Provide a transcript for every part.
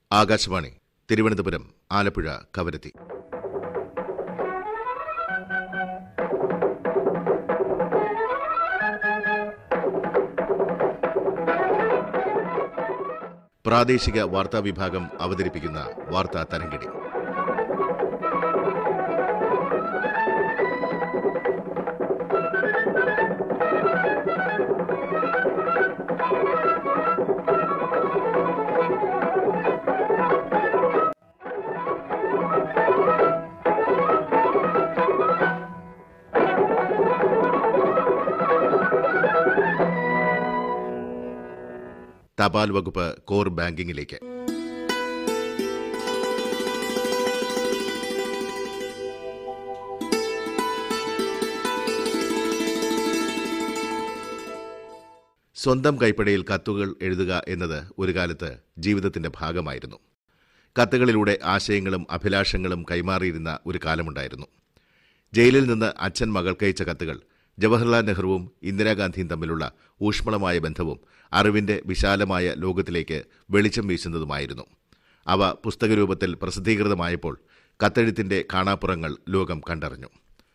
ആകാശവാണി തിരുവനന്തപുരം ആലപ്പുഴ കവരത്തി പ്രാദേശിക വാർത്താ വിഭാഗം അവതരിപ്പിക്കുന്ന വാർത്താ തരംഗിണി തപാൽ വകുപ്പ് കോർ ബാങ്കിങ്ങിലേക്ക് സ്വന്തം കൈപ്പടയിൽ കത്തുകൾ എഴുതുക എന്നത് ഒരു കാലത്ത് ജീവിതത്തിന്റെ ഭാഗമായിരുന്നു കത്തുകളിലൂടെ ആശയങ്ങളും അഭിലാഷങ്ങളും കൈമാറിയിരുന്ന ഒരു കാലമുണ്ടായിരുന്നു ജയിലിൽ നിന്ന് അച്ഛൻ മകൾക്കയച്ച കത്തുകൾ ജവഹർലാൽ നെഹ്റുവും ഇന്ദിരാഗാന്ധിയും തമ്മിലുള്ള ഊഷ്മളമായ ബന്ധവും അറിവിന്റെ വിശാലമായ ലോകത്തിലേക്ക് വെളിച്ചം വീശുന്നതുമായിരുന്നു അവ പുസ്തകരൂപത്തിൽ പ്രസിദ്ധീകൃതമായപ്പോൾ കത്തെഴുത്തിന്റെ കാണാപ്പുറങ്ങൾ ലോകം കണ്ടറിഞ്ഞു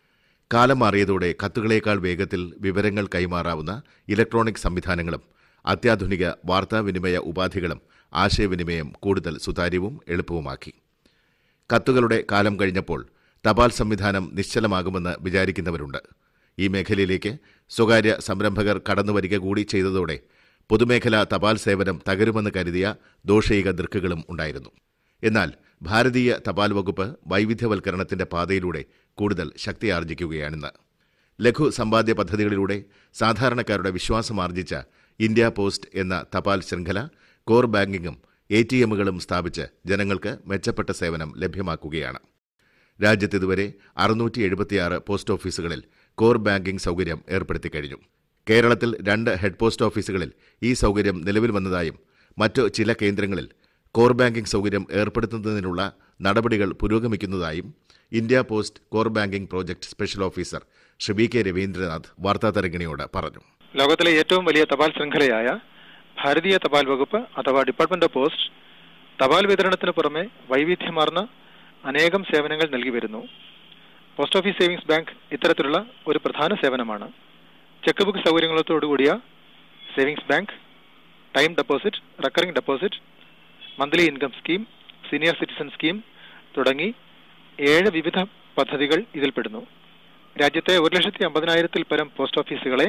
കാലം മാറിയതോടെ കത്തുകളേക്കാൾ വേഗത്തിൽ വിവരങ്ങൾ കൈമാറാവുന്ന ഇലക്ട്രോണിക് സംവിധാനങ്ങളും അത്യാധുനിക വാർത്താവിനിമയ ഉപാധികളും ആശയവിനിമയം കൂടുതൽ സുതാര്യവും എളുപ്പവുമാക്കി കത്തുകളുടെ കാലം കഴിഞ്ഞപ്പോൾ തപാൽ സംവിധാനം നിശ്ചലമാകുമെന്ന് വിചാരിക്കുന്നവരുണ്ട് ഈ മേഖലയിലേക്ക് സ്വകാര്യ സംരംഭകർ കടന്നുവരിക കൂടി ചെയ്തതോടെ പൊതുമേഖലാ തപാൽ സേവനം തകരുമെന്ന് കരുതിയ ദോഷയിക ദൃക്കുകളും ഉണ്ടായിരുന്നു എന്നാൽ ഭാരതീയ തപാൽ വകുപ്പ് വൈവിധ്യവൽക്കരണത്തിന്റെ പാതയിലൂടെ കൂടുതൽ ശക്തിയാർജിക്കുകയാണിന്ന് ലഘു സമ്പാദ്യ പദ്ധതികളിലൂടെ സാധാരണക്കാരുടെ വിശ്വാസമാർജിച്ച ഇന്ത്യ പോസ്റ്റ് എന്ന തപാൽ ശൃംഖല കോർ ബാങ്കിങ്ങും എ ടി എമ്മുകളും സ്ഥാപിച്ച് ജനങ്ങൾക്ക് മെച്ചപ്പെട്ട സേവനം ലഭ്യമാക്കുകയാണ് രാജ്യത്ത് ഇതുവരെ അറുന്നൂറ്റി എഴുപത്തിയാറ് പോസ്റ്റ് ഓഫീസുകളിൽ കോർ ബാങ്കിംഗ് സൗകര്യം ഏർപ്പെടുത്തി കഴിഞ്ഞു കേരളത്തിൽ രണ്ട് ഹെഡ് പോസ്റ്റ് ഓഫീസുകളിൽ ഈ സൗകര്യം നിലവിൽ വന്നതായും മറ്റു ചില കേന്ദ്രങ്ങളിൽ കോർ ബാങ്കിംഗ് സൗകര്യം ഏർപ്പെടുത്തുന്നതിനുള്ള നടപടികൾ പുരോഗമിക്കുന്നതായും India post core banking project special officer Shri V K Ravindranath വാർത്താതരംഗിണിയോട് പറഞ്ഞു ലോകത്തിലെ ഏറ്റവും വലിയ തപാൽ ശൃംഖലയായ ഭാരതീയ തപാൽ വകുപ്പ് അഥവാ ഡിപ്പാർട്ട്മെന്റ് ഓഫ് പോസ്റ്റ് തപാൽ വിതരണത്തിന് പുറമെ വൈവിധ്യമാർന്ന അനേകം സേവനങ്ങൾ നൽകി വരുന്നു പോസ്റ്റ് ഓഫീസ് സേവിങ്സ് ബാങ്ക് ഇത്തരത്തിലുള്ള ഒരു പ്രധാന സേവനമാണ് ചെക്ക് ബുക്ക് സൗകര്യങ്ങളോടുകൂടിയ savings bank time deposit recurring deposit monthly income scheme senior citizen scheme തുടങ്ങി ഏഴ് വിവിധ പദ്ധതികൾ ഇതിൽപ്പെടുന്നു രാജ്യത്തെ ഒരു ലക്ഷത്തി അമ്പതിനായിരത്തിൽ പരം പോസ്റ്റ് ഓഫീസുകളെ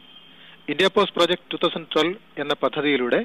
India post project two thousand twelve എന്ന പദ്ധതിയിലൂടെ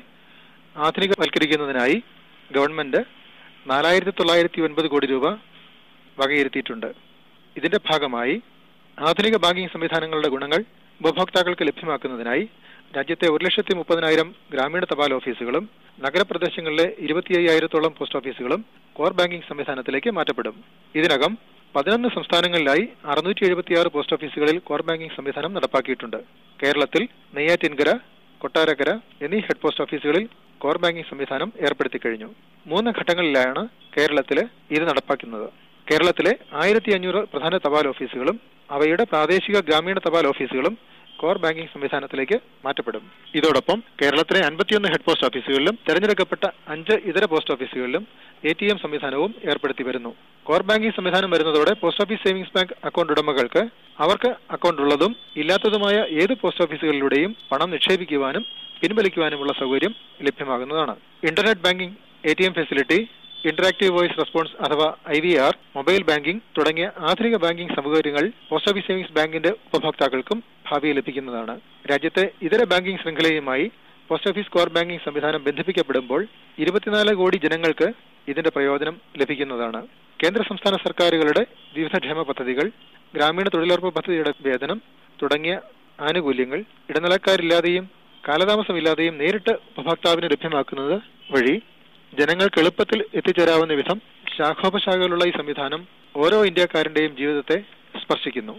ആധുനികവൽക്കരിക്കുന്നതിനായി ഗവൺമെന്റ് നാലായിരത്തി തൊള്ളായിരത്തി ഒൻപത് കോടി രൂപ വകയിരുത്തിയിട്ടുണ്ട് ഇതിന്റെ ഭാഗമായി ആധുനിക ബാങ്കിംഗ് സംവിധാനങ്ങളുടെ ഗുണങ്ങൾ ഉപഭോക്താക്കൾക്ക് ലഭ്യമാക്കുന്നതിനായി രാജ്യത്തെ ഒരു ലക്ഷത്തി മുപ്പതിനായിരം ഗ്രാമീണ തപാൽ ഓഫീസുകളും നഗരപ്രദേശങ്ങളിലെ ഇരുപത്തി അയ്യായിരത്തോളം പോസ്റ്റ് ഓഫീസുകളും കോർ ബാങ്കിംഗ് സംവിധാനത്തിലേക്ക് മാറ്റപ്പെടും ഇതിനകം പതിനൊന്ന് സംസ്ഥാനങ്ങളിലായി അറുന്നൂറ്റി എഴുപത്തിയാറ് പോസ്റ്റ് ഓഫീസുകളിൽ കോർ ബാങ്കിംഗ് സംവിധാനം നടപ്പാക്കിയിട്ടുണ്ട് കേരളത്തിൽ നെയ്യാറ്റിൻകര കൊട്ടാരക്കര എന്നീ ഹെഡ് പോസ്റ്റ് ഓഫീസുകളിൽ കോർ ബാങ്കിംഗ് സംവിധാനം ഏർപ്പെടുത്തി കഴിഞ്ഞു മൂന്ന് ഘട്ടങ്ങളിലാണ് കേരളത്തിൽ ഇത് നടപ്പാക്കുന്നത് കേരളത്തിലെ ആയിരത്തി അഞ്ഞൂറ് പ്രധാന തപാൽ ഓഫീസുകളും അവയുടെ പ്രാദേശിക ഗ്രാമീണ തപാൽ ഓഫീസുകളും കോർ ബാങ്കിംഗ് സംവിധാനത്തിലേക്ക് മാറ്റപ്പെടും ഇതോടൊപ്പം കേരളത്തിലെ അൻപത്തിയൊന്ന് ഹെഡ് പോസ്റ്റ് ഓഫീസുകളിലും തെരഞ്ഞെടുക്കപ്പെട്ട അഞ്ച് ഇതര പോസ്റ്റ് ഓഫീസുകളിലും എ ടി എം സംവിധാനവും ഏർപ്പെടുത്തി വരുന്നു കോർ ബാങ്കിംഗ് സംവിധാനം വരുന്നതോടെ post office savings bank account ഉടമകൾക്ക് അവർക്ക് അക്കൗണ്ട് ഉള്ളതും ഇല്ലാത്തതുമായ ഏത് പോസ്റ്റ് ഓഫീസുകളിലൂടെയും പണം നിക്ഷേപിക്കുവാനും പിൻവലിക്കുവാനുമുള്ള സൗകര്യം ലഭ്യമാകുന്നതാണ് internet banking A T M facility interactive voice response അഥവാ I V R mobile banking തുടങ്ങിയ ആധുനിക ബാങ്കിംഗ് സൗകര്യങ്ങൾ പോസ്റ്റ് ഓഫീസ് സേവിങ്സ് ബാങ്കിന്റെ ഉപഭോക്താക്കൾക്കും ഭാവിയിൽ ലഭിക്കുന്നതാണ് രാജ്യത്തെ ഇതര ബാങ്കിംഗ് ശൃംഖലയുമായി പോസ്റ്റ് ഓഫീസ് കോർ ബാങ്കിംഗ് സംവിധാനം ബന്ധിപ്പിക്കപ്പെടുമ്പോൾ ഇരുപത്തിനാല് കോടി ജനങ്ങൾക്ക് ഇതിന്റെ പ്രയോജനം ലഭിക്കുന്നതാണ് കേന്ദ്ര സംസ്ഥാന സർക്കാരുകളുടെ വിവിധ ക്ഷേമ പദ്ധതികൾ ഗ്രാമീണ തൊഴിലുറപ്പ് പദ്ധതിയുടെ വേതനം തുടങ്ങിയ ആനുകൂല്യങ്ങൾ ഇടനിലക്കാരില്ലാതെയും കാലതാമസമില്ലാതെയും നേരിട്ട് ഉപഭോക്താവിന് ലഭ്യമാക്കുന്നത് വഴി ജനങ്ങൾക്ക് എളുപ്പത്തിൽ എത്തിച്ചേരാവുന്ന വിധം ശാഖോപശാഖകളുള്ള ഈ സംവിധാനം ഓരോ ഇന്ത്യക്കാരന്റെയും ജീവിതത്തെ സ്പർശിക്കുന്നു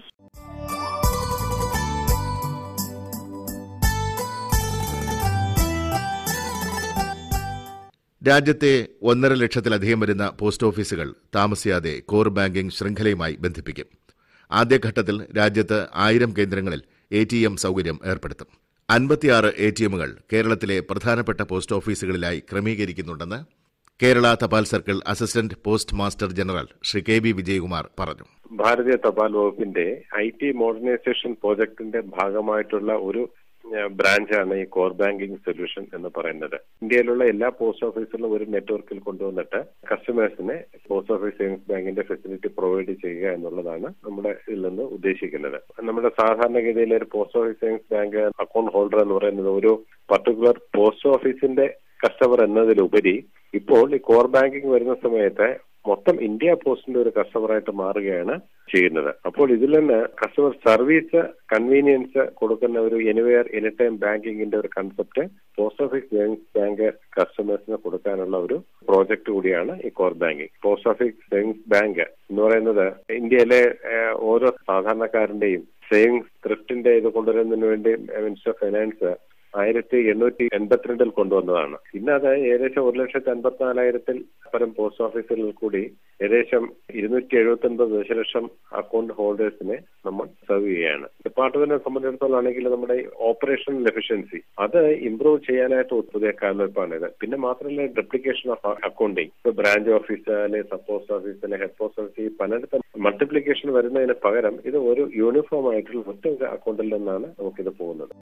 രാജ്യത്തെ ഒന്നര ലക്ഷത്തിലധികം വരുന്ന പോസ്റ്റ് ഓഫീസുകൾ താമസിയാതെ കോർ ബാങ്കിംഗ് ശൃംഖലയുമായി ബന്ധിപ്പിക്കും ആദ്യഘട്ടത്തിൽ രാജ്യത്ത് ആയിരം കേന്ദ്രങ്ങളിൽ എ ടി എം സൗകര്യം ഏർപ്പെടുത്തും അൻപത്തിയാറ് എ ടി എമ്മുകൾ കേരളത്തിലെ പ്രധാനപ്പെട്ട പോസ്റ്റ് ഓഫീസുകളിലായി ക്രമീകരിക്കുന്നുണ്ടെന്ന് കേരള തപാൽ circle assistant post master general Shri K B Vijayakumar പറഞ്ഞു ഭാരതീയ തപാൽ വകുപ്പിന്റെ ഐ ടി മോഡേണൈസേഷൻ പ്രോജക്ടിന്റെ ഭാഗമായിട്ടുള്ള ഒരു ഏഹ്, ബ്രാഞ്ചാണ് ഈ കോർ ബാങ്കിംഗ് സൊല്യൂഷൻ എന്ന് പറയുന്നത് ഇന്ത്യയിലുള്ള എല്ലാ പോസ്റ്റ് ഓഫീസിലും ഒരു നെറ്റ്വർക്കിൽ കൊണ്ടുവന്നിട്ട് കസ്റ്റമേഴ്സിനെ പോസ്റ്റ് ഓഫീസ് സേവിങ്സ് ബാങ്കിന്റെ ഫെസിലിറ്റി പ്രൊവൈഡ് ചെയ്യുക എന്നുള്ളതാണ് നമ്മുടെ ഇതിൽ നിന്ന് ഉദ്ദേശിക്കുന്നത് നമ്മുടെ സാധാരണഗതിയിൽ ഒരു post office savings bank account holder എന്ന് പറയുന്നത് ഒരു പർട്ടിക്കുലർ പോസ്റ്റ് ഓഫീസിന്റെ കസ്റ്റമർ എന്നതിലുപരി ഇപ്പോൾ ഈ കോർ ബാങ്കിംഗ് വരുന്ന സമയത്ത് മൊത്തം ഇന്ത്യ പോസ്റ്റിന്റെ ഒരു കസ്റ്റമറായിട്ട് മാറുകയാണ് ചെയ്യുന്നത് അപ്പോൾ ഇതിൽ നിന്ന് കസ്റ്റമർ സർവീസ് കൺവീനിയൻസ് കൊടുക്കുന്ന ഒരു എനിവെയർ എനി ടൈം ബാങ്കിങ്ങിന്റെ ഒരു concept post office savings bank കസ്റ്റമേഴ്സിന് കൊടുക്കാനുള്ള ഒരു പ്രോജക്റ്റ് കൂടിയാണ് ഈ core banking post office savings bank എന്ന് പറയുന്നത് ഇന്ത്യയിലെ ഏഹ്, ഓരോ സാധാരണക്കാരന്റെയും സേവിങ്സ് ത്രിഫ്റ്റിന്റെ ഇത് കൊണ്ടുവരുന്നതിന് വേണ്ടി മിനിസ്റ്റർ ഓഫ് ഫൈനാൻസ് ആയിരത്തി എണ്ണൂറ്റി എൺപത്തിരണ്ടിൽ കൊണ്ടുവന്നതാണ് ഇന്ന് അത് ഏകദേശം ഒരു ലക്ഷത്തി അൻപത്തിനാലായിരത്തിൽ പരം പോസ്റ്റ് ഓഫീസുകളിൽ കൂടി ഏകദേശം ഇരുന്നൂറ്റി എഴുപത്തി ഒൻപത് ദശലക്ഷം അക്കൗണ്ട് ഹോൾഡേഴ്സിനെ നമ്മൾ സെർവ് ചെയ്യുകയാണ് ഡിപ്പാർട്ട്മെന്റിനെ സംബന്ധിച്ചിടത്തോളം ആണെങ്കിൽ നമ്മുടെ ഓപ്പറേഷണൽ എഫിഷ്യൻസി അത് ഇംപ്രൂവ് ചെയ്യാനായിട്ട് ഒരു പുതിയ കാൽവെപ്പാണ് ഇത് പിന്നെ മാത്രമല്ല ഡ്രിപ്ലിക്കേഷൻ ഓഫ് അക്കൗണ്ടിങ് ഇപ്പൊ ബ്രാഞ്ച് ഓഫീസ് അല്ലെ സബ് പോസ്റ്റ് ഓഫീസ് അല്ലെ ഹെഡ് പോസ്റ്റ് ഓഫീസ് ഈ പലയിടത്തും മൾട്ടിപ്ലിക്കേഷൻ വരുന്നതിന് പകരം ഇത് ഒരു യൂണിഫോം ആയിട്ടുള്ള ഒറ്റ ഒരു അക്കൗണ്ടിൽ നിന്നാണ് നമുക്കിത് പോകുന്നത്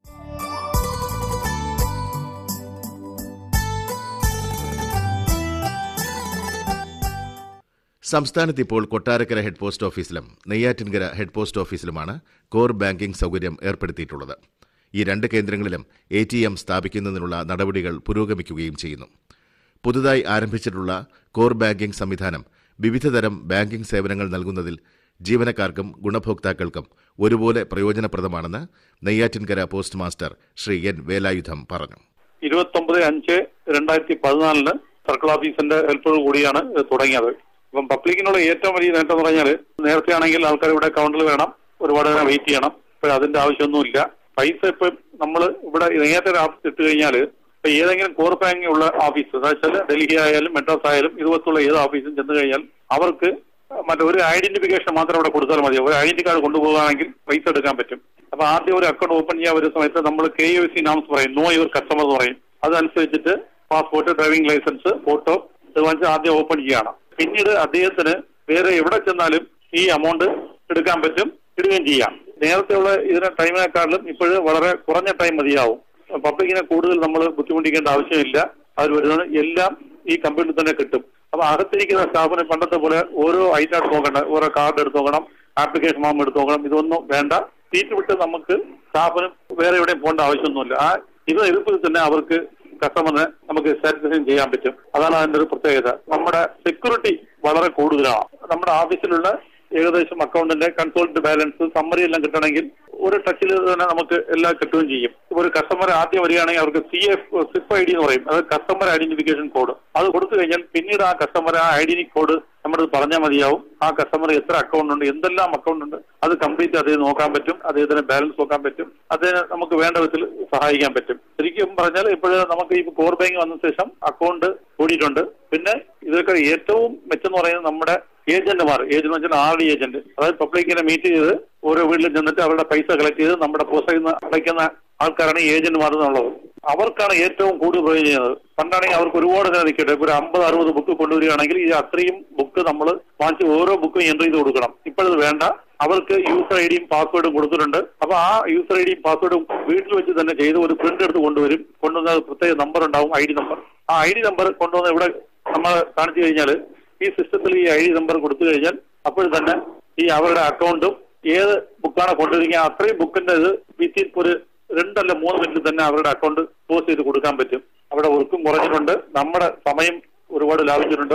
സംസ്ഥാനത്ത് ഇപ്പോൾ കൊട്ടാരക്കര ഹെഡ് പോസ്റ്റ് ഓഫീസിലും നെയ്യാറ്റിൻകര ഹെഡ് പോസ്റ്റ് ഓഫീസിലുമാണ് കോർ ബാങ്കിംഗ് സൗകര്യം ഏർപ്പെടുത്തിയിട്ടുള്ളത് ഈ രണ്ട് കേന്ദ്രങ്ങളിലും എ ടി എം സ്ഥാപിക്കുന്നതിനുള്ള നടപടികൾ പുരോഗമിക്കുകയും ചെയ്യുന്നു പുതുതായി ആരംഭിച്ചിട്ടുള്ള കോർ ബാങ്കിംഗ് സംവിധാനം വിവിധതരം ബാങ്കിംഗ് സേവനങ്ങൾ നൽകുന്നതിൽ ജീവനക്കാർക്കും ഗുണഭോക്താക്കൾക്കും ഒരുപോലെ പ്രയോജനപ്രദമാണെന്ന് Neyyattinkara post master Shri N Velayudham പറഞ്ഞു ഇരുപത്തൊമ്പത് അഞ്ച് രണ്ടായിരത്തി പതിനാലിന് സർക്കിൾ ഓഫീസിന്റെ ഹെൽപ്പോട് കൂടിയാണ് ഇത് തുടങ്ങിയത് ഇപ്പം പബ്ലിക്കിനുള്ള ഏറ്റവും വലിയ നേട്ടം എന്ന് പറഞ്ഞാൽ നേരത്തെ ആണെങ്കിൽ ആൾക്കാർ ഇവിടെ കൗണ്ടറിൽ വേണം ഒരുപാട് നേരം വെയിറ്റ് ചെയ്യണം ഇപ്പോൾ അതിന്റെ ആവശ്യമൊന്നുമില്ല പൈസ ഇപ്പം നമ്മൾ ഇവിടെ നേരത്തെ ഒരു ഓഫീസ് ഇട്ട് കഴിഞ്ഞാൽ ഇപ്പൊ ഏതെങ്കിലും കോർ ബാങ്കിങ് ഉള്ള ഓഫീസ് എന്ന് വെച്ചാൽ ഡൽഹി ആയാലും മെഡ്രാസ് ആയാലും ഇതുപോലത്തുള്ള ഏത് ഓഫീസും ചെന്ന് കഴിഞ്ഞാൽ അവർക്ക് മറ്റേ ഒരു ഐഡന്റിഫിക്കേഷൻ മാത്രം അവിടെ കൊടുത്താൽ മതി ഒരു ഐഡന്റി കാർഡ് കൊണ്ടുപോകുകയാണെങ്കിൽ പൈസ എടുക്കാൻ പറ്റും അപ്പൊ ആദ്യം ഒരു അക്കൗണ്ട് ഓപ്പൺ ചെയ്യാൻ വരുന്ന സമയത്ത് നമ്മൾ കെ യു സി നാംസ് പറയും നോ യുവർ കസ്റ്റമർ എന്ന് പറയും അതനുസരിച്ചിട്ട് പാസ്പോർട്ട് ഡ്രൈവിംഗ് ലൈസൻസ് ഫോട്ടോ ഇത് വാങ്ങിച്ച് ആദ്യം ഓപ്പൺ ചെയ്യണം പിന്നീട് അദ്ദേഹത്തിന് വേറെ എവിടെ ചെന്നാലും ഈ എമൗണ്ട് എടുക്കാൻ പറ്റും ഇടുകയും ചെയ്യാം നേരത്തെയുള്ള ഇതിന് ടൈമിനെക്കാളും ഇപ്പോഴ് വളരെ കുറഞ്ഞ ടൈം മതിയാവും പബ്ലിക്കിനെ കൂടുതൽ നമ്മൾ ബുദ്ധിമുട്ടിക്കേണ്ട ആവശ്യമില്ല അവർ വരുന്നത് എല്ലാം ഈ കമ്പ്യൂട്ടറിൽ തന്നെ കിട്ടും അപ്പൊ അകത്തിരിക്കുന്ന സ്റ്റാഫിന് പണ്ടത്തെ പോലെ ഓരോ ഐറ്റം എടുത്ത് നോക്കണ്ട ഓരോ കാർഡ് എടുത്ത് നോക്കണം ആപ്ലിക്കേഷൻ ഫോം എടുത്ത് നോക്കണം ഇതൊന്നും വേണ്ട സീറ്റ് വിട്ട് നമുക്ക് സ്റ്റാഫിന് വേറെ എവിടെയും പോകേണ്ട ആവശ്യമൊന്നുമില്ല ആ ഇത് എളുപ്പത്തിൽ തന്നെ അവർക്ക് കസ്റ്റമറിനെ നമുക്ക് സാറ്റിസ്ഫൈൻ ചെയ്യാൻ പറ്റും അതാണ് അതിന്റെ ഒരു പ്രത്യേകത നമ്മുടെ സെക്യൂരിറ്റി വളരെ കൂടുതലാണ് നമ്മുടെ ഓഫീസിലുള്ള ഏകദേശം അക്കൗണ്ടിന്റെ കൺസോൾട്ട് ബാലൻസ് സമ്മറി എല്ലാം കിട്ടണമെങ്കിൽ ഒരു ടച്ചിൽ തന്നെ നമുക്ക് എല്ലാം കിട്ടുകയും ചെയ്യും ഇപ്പൊ ഒരു കസ്റ്റമർ ആദ്യം വരികയാണെങ്കിൽ അവർക്ക് സി എഫ് സിപ്പ് ഐ ഡി എന്ന് പറയും അത് കസ്റ്റമർ ഐഡന്റിഫിക്കേഷൻ കോഡ് അത് കൊടുത്തു കഴിഞ്ഞാൽ പിന്നീട് ആ കസ്റ്റമർ ആ ഐഡന്റി കോഡ് നമ്മുടെ പറഞ്ഞാൽ മതിയാവും ആ കസ്റ്റമർ എത്ര അക്കൗണ്ട് ഉണ്ട് എന്തെല്ലാം അക്കൗണ്ട് ഉണ്ട് അത് കംപ്ലീറ്റ് അദ്ദേഹം നോക്കാൻ പറ്റും അദ്ദേഹത്തിന് ബാലൻസ് നോക്കാൻ പറ്റും അതിന് നമുക്ക് വേണ്ട വിധത്തിൽ സഹായിക്കാൻ പറ്റും ശരിക്കും പറഞ്ഞാൽ ഇപ്പോഴ് നമുക്ക് ഈ കോർ ബാങ്ക് വന്ന ശേഷം അക്കൗണ്ട് കൂടിയിട്ടുണ്ട് പിന്നെ ഇതൊക്കെ ഏറ്റവും മെച്ചെന്ന് പറയുന്നത് നമ്മുടെ ഏജന്റുമാർ ഏജന്റ് വെച്ചാൽ ആർ ഡി ഏജന്റ് അതായത് പബ്ലിക്കിനെ മീറ്റ് ചെയ്ത് ഓരോ വീട്ടിലും ചെന്നിട്ട് അവരുടെ പൈസ കളക്ട് ചെയ്ത് നമ്മുടെ പോസ്റ്റിൽ നിന്ന് അടയ്ക്കുന്ന ആൾക്കാരാണ് ഈ ഏജന്റുമാർ എന്നുള്ളത് അവർക്കാണ് ഏറ്റവും കൂടുതൽ പ്രയോജനം ചെയ്യുന്നത് പണ്ടാണെങ്കിൽ അവർക്ക് ഒരുപാട് നേരം നിൽക്കട്ടെ ഇപ്പൊ ഒരു അമ്പത് അറുപത് ബുക്ക് കൊണ്ടുവരികയാണെങ്കിൽ ഈ അത്രയും ബുക്ക് നമ്മൾ വാങ്ങിച്ച് ഓരോ ബുക്കും എൻട്രി ചെയ്ത് കൊടുക്കണം ഇപ്പോഴത് വേണ്ട അവർക്ക് യൂസർ ഐ ഡിയും പാസ്വേഡും കൊടുത്തിട്ടുണ്ട് അപ്പൊ ആ യൂസർ ഐ ഡിയും പാസ്വേഡും വീട്ടിൽ വെച്ച് തന്നെ ചെയ്ത് ഒരു പ്രിന്റ് എടുത്ത് കൊണ്ടുവരും കൊണ്ടുവന്ന പ്രത്യേക നമ്പർ ഉണ്ടാവും ഐ ഡി നമ്പർ ആ ഐ ഡി നമ്പർ കൊണ്ടുവന്ന് ഇവിടെ നമ്മൾ കാണിച്ചു കഴിഞ്ഞാൽ ഈ സിസ്റ്റത്തിൽ ഈ ഐ ഡി നമ്പർ കൊടുത്തു കഴിഞ്ഞാൽ അപ്പോൾ തന്നെ ഈ അവരുടെ അക്കൗണ്ടും ഏത് ബുക്കാണ് കൊണ്ടുവരിക അത്രയും ബുക്കിന്റെ ഇത് വിത്തിൻ ഒരു രണ്ടല്ല മൂന്ന് മിനിറ്റിൽ തന്നെ അവരുടെ അക്കൗണ്ട് ക്ലോസ് ചെയ്ത് കൊടുക്കാൻ പറ്റും അവിടെ വർക്കും കുറഞ്ഞിട്ടുണ്ട് നമ്മുടെ സമയം ഒരുപാട് ലാഭിച്ചിട്ടുണ്ട്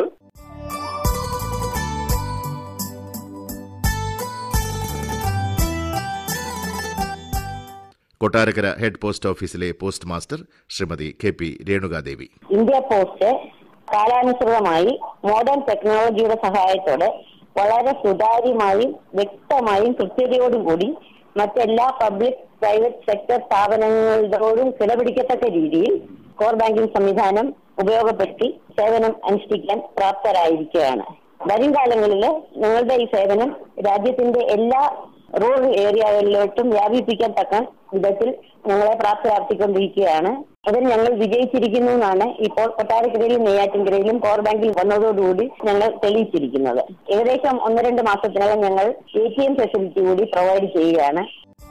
കൊട്ടാരക്കര ഹെഡ് പോസ്റ്റ് ഓഫീസിലെ post master Shrimati K P Renukadevi India post കാലാനുസൃതമായി മോഡേൺ ടെക്നോളജിയുടെ സഹായത്തോടെ വളരെ സുതാര്യമായും വ്യക്തമായും കൃത്യതയോടും കൂടി മറ്റെല്ലാ പബ്ലിക് പ്രൈവറ്റ് സെക്ടർ സ്ഥാപനങ്ങളോടും കിടപിടിക്കത്തക്ക രീതിയിൽ കോർ ബാങ്കിംഗ് സംവിധാനം ഉപയോഗപ്പെടുത്തി സേവനം അനുഷ്ഠിക്കാൻ പ്രാപ്തരായിരിക്കുകയാണ് വരും കാലങ്ങളിൽ നിങ്ങളുടെ ഈ സേവനം രാജ്യത്തിന്റെ എല്ലാ റൂറൽ ഏരിയകളിലോട്ടും വ്യാപിപ്പിക്കാൻ തക്ക വിധത്തിൽ ഞങ്ങളെ പ്രാപ്തരാക്കിക്കൊണ്ടിരിക്കുകയാണ് അതിൽ ഞങ്ങൾ വിജയിച്ചിരിക്കുന്നു എന്നാണ് ഇപ്പോൾ കൊട്ടാരക്കരയിലും നെയ്യാറ്റിൻകരയിലും പവർ ബാങ്കിൽ വന്നതോടുകൂടി ഞങ്ങൾ തെളിയിച്ചിരിക്കുന്നത് ഏകദേശം ഒന്ന് രണ്ട് മാസത്തിനകം ഞങ്ങൾ എ ടി എം ഫെസിലിറ്റി കൂടി പ്രൊവൈഡ് ചെയ്യുകയാണ്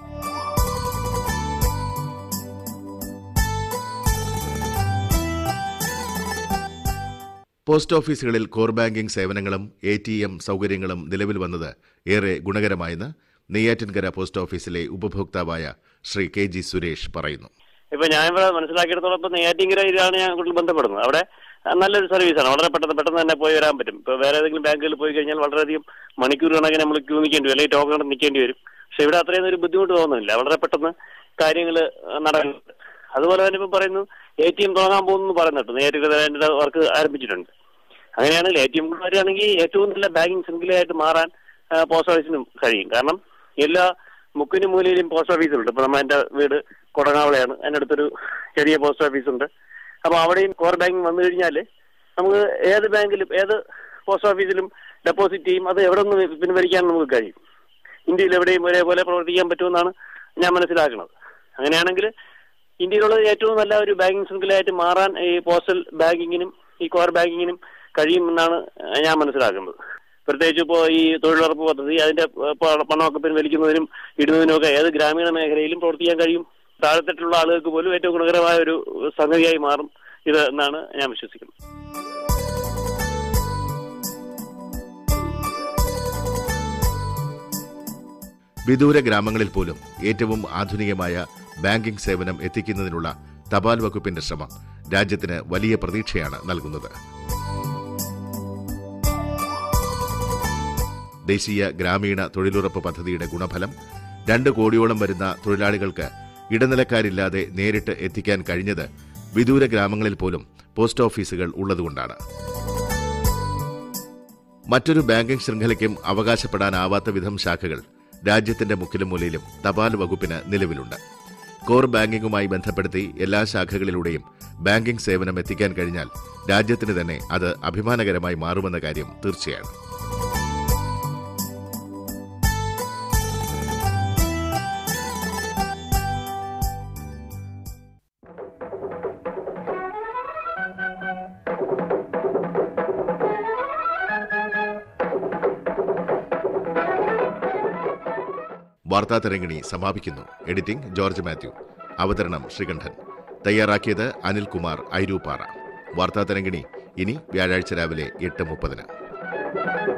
പോസ്റ്റ് ഓഫീസുകളിൽ കോർ ബാങ്കിംഗ് സേവനങ്ങളും എ ടി എം സൗകര്യങ്ങളും നിലവിൽ വന്നത് ഏറെ ഗുണകരമായെന്ന് നെയ്യാറ്റിൻകര പോസ്റ്റ് ഓഫീസിലെ ഉപഭോക്താവായ ശ്രീ കെ ജി സുരേഷ് പറയുന്നു ഇപ്പൊ ഞാൻ ഇവിടെ മനസ്സിലാക്കിയിടത്തോളം ഇപ്പൊ നെയ്യാറ്റിങ്കരയിലാണ് ഞാൻ കൂടുതൽ ബന്ധപ്പെടുന്നത് അവിടെ നല്ലൊരു സർവീസാണ് വളരെ പെട്ടെന്ന് പെട്ടെന്ന് തന്നെ പോയി വരാൻ പറ്റും ഇപ്പൊ വേറെ ഏതെങ്കിലും ബാങ്കുകളിൽ പോയി കഴിഞ്ഞാൽ വളരെയധികം മണിക്കൂർ കണക്കിന് നമ്മൾ ക്യൂ നിൽക്കേണ്ടി വരും അല്ലെങ്കിൽ ടോക്കൺ നിൽക്കേണ്ടി വരും പക്ഷെ ഇവിടെ അത്രയും ഒരു ബുദ്ധിമുട്ട് തോന്നുന്നില്ല വളരെ പെട്ടെന്ന് കാര്യങ്ങൾ നടക്കുന്നുണ്ട് അതുപോലെ തന്നെ ഇപ്പൊ പറയുന്നു എ ടി എം തുടങ്ങാൻ പോകുന്നു പറയുന്നുണ്ട് നേരിട്ട് വർക്ക് ആരംഭിച്ചിട്ടുണ്ട് അങ്ങനെയാണെങ്കിൽ എ ടി എം വരികയാണെങ്കിൽ ഏറ്റവും നല്ല ബാങ്കിങ് ശൃംഖലയായിട്ട് മാറാൻ ആ, പോസ്റ്റ് ഓഫീസിനും കഴിയും കാരണം എല്ലാ മുക്കിനും മൂലയിലും പോസ്റ്റ് ഓഫീസുണ്ട് ഇപ്പൊ നമ്മ എന്റെ വീട് കൊടങ്ങാവളയാണ് അതിന്റെ അടുത്തൊരു ചെറിയ പോസ്റ്റ് ഓഫീസ് ഉണ്ട് അപ്പൊ അവിടെയും കോർ ബാങ്കിങ് വന്നു കഴിഞ്ഞാൽ നമുക്ക് ഏത് ബാങ്കിലും ഏത് പോസ്റ്റ് ഓഫീസിലും ഡെപ്പോസിറ്റ് ചെയ്യും അത് എവിടെ നിന്ന് പിൻവലിക്കാൻ നമുക്ക് കഴിയും ഇന്ത്യയിൽ എവിടെയും ഒരേപോലെ പ്രവർത്തിക്കാൻ പറ്റുമെന്നാണ് ഞാൻ മനസ്സിലാക്കുന്നത് അങ്ങനെയാണെങ്കിൽ ഇന്ത്യയിലുള്ള ഏറ്റവും നല്ല ഒരു ബാങ്കിങ് ശൃംഖലയായിട്ട് മാറാൻ ഈ പോസ്റ്റൽ ബാങ്കിങ്ങിനും ഈ കോർ ബാങ്കിങ്ങിനും കഴിയുമെന്നാണ് ഞാൻ മനസ്സിലാക്കുന്നത് പ്രത്യേകിച്ച് ഇപ്പോൾ ഈ തൊഴിലുറപ്പ് പദ്ധതി അതിന്റെ ഏഹ്, പ- പണമൊക്കെ പിൻവലിക്കുന്നതിനും ഇടുന്നതിനും ഒക്കെ ഏത് ഗ്രാമീണ മേഖലയിലും പ്രവർത്തിക്കാൻ കഴിയും താഴെത്തട്ടിലുള്ള ആളുകൾക്ക് പോലും ഏറ്റവും ഗുണകരമായ ഒരു സംഗതിയായി മാറും ഇത് എന്നാണ് ഞാൻ വിശ്വസിക്കുന്നത് വിദൂര ഗ്രാമങ്ങളിൽ പോലും ഏറ്റവും ആധുനികമായ ബാങ്കിംഗ് സേവനം എത്തിക്കുന്നതിനുള്ള തപാൽ വകുപ്പിന്റെ ശ്രമം രാജ്യത്തിന് വലിയ പ്രതീക്ഷയാണ് നൽകുന്നത് ദേശീയ ഗ്രാമീണ തൊഴിലുറപ്പ് പദ്ധതിയുടെ ഗുണഫലം രണ്ട് കോടിയോളം വരുന്ന തൊഴിലാളികൾക്ക് ഇടനിലക്കാരില്ലാതെ നേരിട്ട് എത്തിക്കാൻ കഴിഞ്ഞത് വിദൂര ഗ്രാമങ്ങളിൽ പോലും പോസ്റ്റ് ഓഫീസുകൾ ഉള്ളതുകൊണ്ടാണ് മറ്റൊരു ബാങ്കിംഗ് ശൃംഖലയ്ക്കും അവകാശപ്പെടാനാവാത്ത വിധം ശാഖകൾ രാജ്യത്തിന്റെ മുക്കിലും മൂലയിലും തപാൽ വകുപ്പിന് നിലവിലുണ്ട് കോർ ബാങ്കിംഗുമായി ബന്ധപ്പെടുത്തി എല്ലാ ശാഖകളിലൂടെയും ബാങ്കിംഗ് സേവനം എത്തിക്കാൻ കഴിഞ്ഞാൽ രാജ്യത്തിന് തന്നെ അത് അഭിമാനകരമായി മാറുമെന്ന കാര്യം തീർച്ചയാണ് വാർത്താ തരങ്ങിണി സമാപിക്കുന്നു എഡിറ്റിംഗ് ജോർജ് മാത്യു അവതരണം ശ്രീകണ്ഠൻ തയ്യാറാക്കിയത് അനിൽകുമാർ ഐരൂപ്പാറ വാർത്താ തരങ്ങിണി ഇനി വ്യാഴാഴ്ച രാവിലെ എട്ട് മുപ്പതിന്